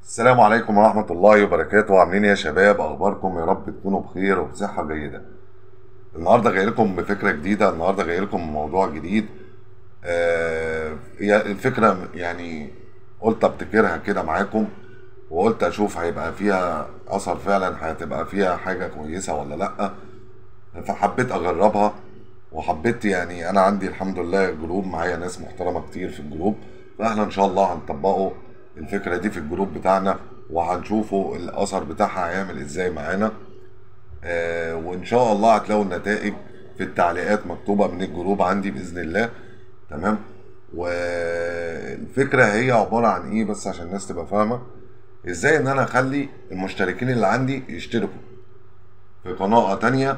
السلام عليكم ورحمة الله وبركاته عاملين إيه يا شباب أخباركم يا رب تكونوا بخير وبصحة جيدة النهاردة جاي لكم بفكرة جديدة النهاردة جاي لكم موضوع جديد آه، هي الفكرة يعني قلت ابتكرها كده معاكم وقلت اشوف هيبقى فيها اثر فعلا هتبقى فيها حاجة كويسة ولا لأ فحبيت اجربها وحبيت يعني انا عندي الحمد لله جروب معايا ناس محترمة كتير في الجروب فاحنا ان شاء الله هنطبقوا الفكرة دي في الجروب بتاعنا وهنشوفوا الاثر بتاعها هيعمل ازاي معانا آه، وان شاء الله هتلاقوا النتائج في التعليقات مكتوبة من الجروب عندي باذن الله تمام والفكرة هي عبارة عن ايه بس عشان الناس تبقى فاهمة ازاي ان انا اخلي المشتركين اللي عندي يشتركوا في قناة تانية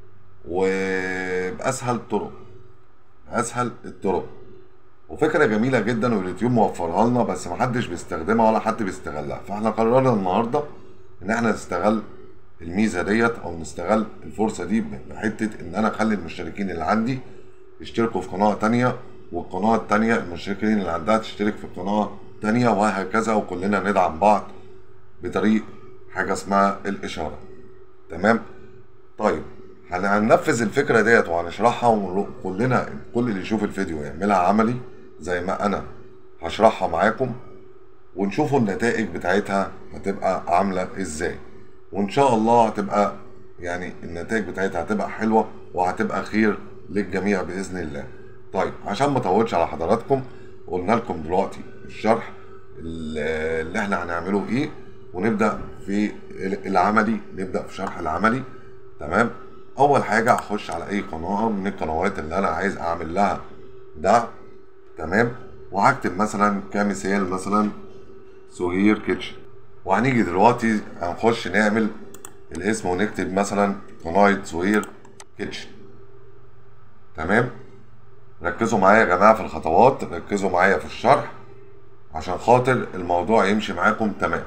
وبأسهل الطرق أسهل الطرق وفكرة جميلة جدا واليوتيوب موفرها لنا بس محدش بيستخدمها ولا حد بيستغلها فاحنا قررنا النهاردة ان احنا نستغل الميزة ديت او نستغل الفرصة دي بحتة ان انا اخلي المشتركين اللي عندي يشتركوا في قناة تانية والقناة التانية المشتركين اللي عندها تشترك في قناة تانية وهكذا وكلنا ندعم بعض بطريق حاجة اسمها الإشارة تمام طيب هن- هننفذ الفكرة ديت وهنشرحها وكلنا كل اللي يشوف الفيديو يعملها عملي زي ما أنا هشرحها معاكم ونشوفوا النتائج بتاعتها هتبقى عاملة ازاي وان شاء الله هتبقى يعني النتائج بتاعتها هتبقى حلوة وهتبقى خير للجميع بإذن الله طيب عشان ما اطولش على حضراتكم قلنا لكم دلوقتي الشرح ال- اللي احنا هنعمله ايه ونبدأ في ال- العملي نبدأ في شرح العملي تمام اول حاجة هخش على اي قناة من القنوات اللي انا عايز اعمل لها دعم تمام وهكتب مثلا كمثال مثلا سهير كيتشن وهنيجي دلوقتي هنخش نعمل الاسم ونكتب مثلا قناة سهير كيتشن تمام ركزوا معايا يا جماعة في الخطوات ركزوا معايا في الشرح عشان خاطر الموضوع يمشي معاكم تمام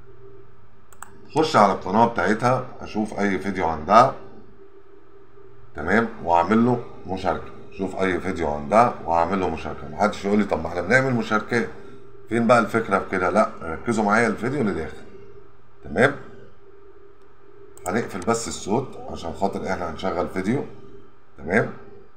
خش على القناة بتاعتها اشوف اي فيديو عندها تمام واعمل له مشاركة شوف اي فيديو عندها واعمل له مشاركة محدش يقول لي طب ما احنا بنعمل مشاركات فين بقى الفكرة في كده لا ركزوا معايا الفيديو للاخر تمام هنقفل بس الصوت عشان خاطر احنا هنشغل فيديو تمام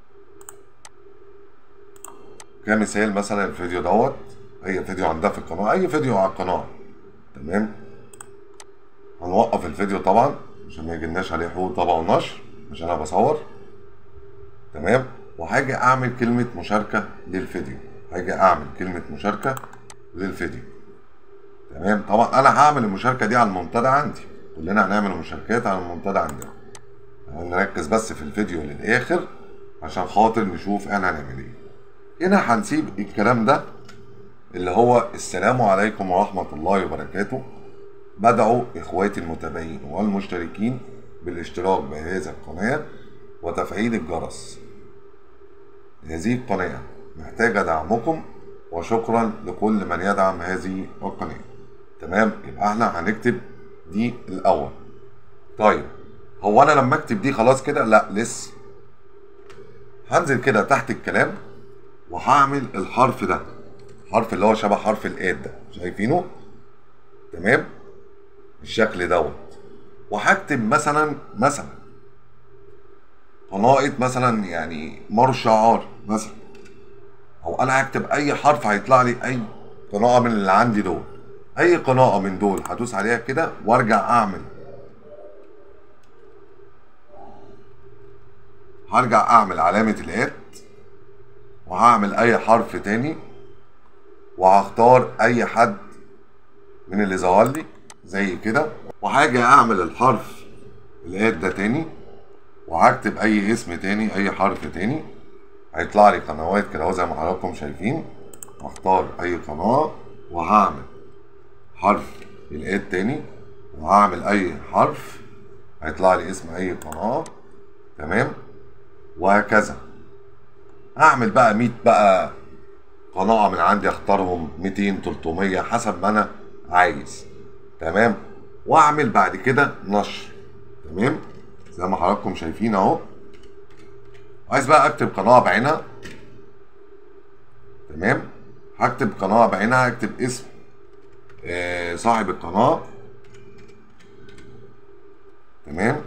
كمثال مثلا الفيديو دوت اي فيديو عندها في القناة اي فيديو على القناة تمام هنوقف الفيديو طبعا عشان ما يجيلناش عليه حقوق طبع ونشر عشان انا بصور تمام وهاجي اعمل كلمة مشاركة للفيديو هاجي اعمل كلمة مشاركة للفيديو تمام طبعا انا هعمل المشاركة دي على المنتدى عندي كلنا هنعمل مشاركات على المنتدى عندنا نركز بس في الفيديو للاخر عشان خاطر نشوف احنا هنعمل ايه هنا هنسيب الكلام ده اللي هو السلام عليكم ورحمة الله وبركاته بدعو إخواتي المتابعين والمشتركين بالاشتراك بهذه القناة وتفعيل الجرس هذه القناة محتاجة دعمكم وشكرا لكل من يدعم هذه القناة تمام يبقى احنا هنكتب دي الأول طيب هو أنا لما أكتب دي خلاص كده لا لسه هنزل كده تحت الكلام وهعمل الحرف ده الحرف اللي هو شبه حرف الآد ده شايفينه تمام الشكل دوت وهكتب مثلا مثلا قناة مثلا يعني مر شعار مثلا او انا هكتب اي حرف هيطلع لي اي قناة من اللي عندي دول اي قناة من دول هدوس عليها كده وارجع اعمل هرجع اعمل علامة الات وهعمل اي حرف تاني وهختار اي حد من اللي ظهر لي زي كده وهاجي اعمل الحرف الات ده تاني وهكتب اي اسم تاني اي حرف تاني هيطلع لي قنوات كده اهو زي ما حضراتكم شايفين هختار اي قناة وهعمل حرف الات تاني وهعمل اي حرف هيطلع لي اسم اي قناة تمام وهكذا هعمل بقى 100 بقى قناة من عندي اختارهم 200 300 حسب ما انا عايز تمام واعمل بعد كده نشر تمام زي ما حضراتكم شايفين اهو عايز بقى اكتب قناة بعينها تمام هكتب قناة بعينها هكتب اسم آه لصاحب القناه تمام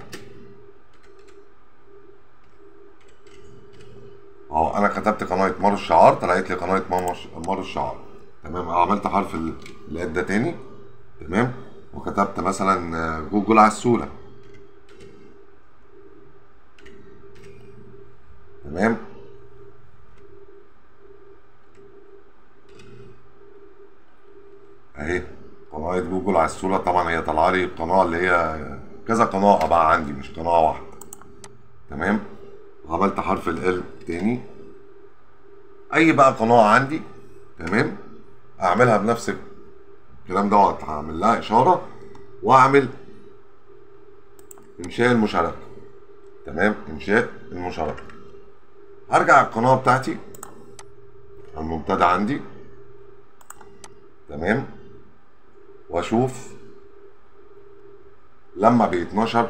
اهو انا كتبت قناه مار الشعار طلعت لي قناه مار- مار الشعار تمام عملت حرف ال- الاد ده تاني تمام وكتبت مثلا آه، جوجل عسوله تمام اهي قناه جوجل عسوله طبعا هي طالعه لي القناه اللي هي كذا قناه بقى عندي مش قناه واحده تمام وعملت حرف ال تاني اي بقى قناه عندي تمام اعملها بنفس الكلام دوت هعمل لها اشاره واعمل انشاء المشاركه تمام انشاء المشاركه هرجع القناه بتاعتي المبتدأ عندي تمام واشوف لما بيتنشر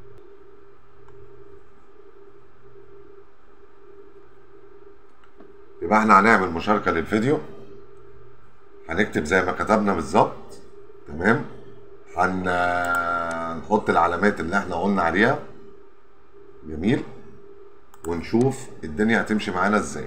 يبقى احنا هنعمل مشاركة للفيديو هنكتب زي ما كتبنا بالظبط تمام هن... هنحط العلامات اللي احنا قلنا عليها جميل ونشوف الدنيا هتمشي معانا ازاي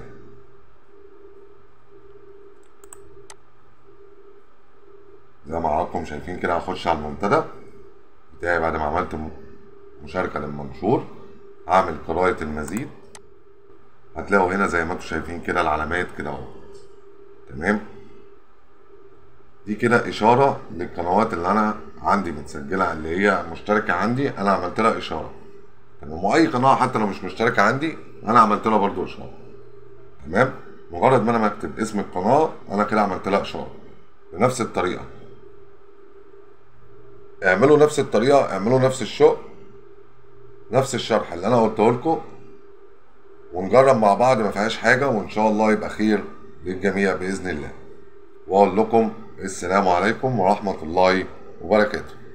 زي ما حضراتكم شايفين كده هخش على المنتدى بتاعي بعد ما عملت م- مشاركة للمنشور هعمل قراءة المزيد هتلاقوا هنا زي ما انتم شايفين كده العلامات كده اهو تمام دي كده اشاره للقنوات اللي انا عندي متسجله اللي هي مشتركه عندي انا عملت لها اشاره تمام واي قناه حتى لو مش مشتركه عندي انا عملت لها برضو اشاره تمام مجرد ما انا بكتب اسم القناه انا كده عملت لها اشاره بنفس الطريقه اعملوا نفس الطريقه اعملوا نفس الشغل نفس الشرح اللي انا قلته لكم ونجرب مع بعض ما فيهاش حاجة وإن شاء الله يبقى خير للجميع بإذن الله وأقول لكم السلام عليكم ورحمة الله وبركاته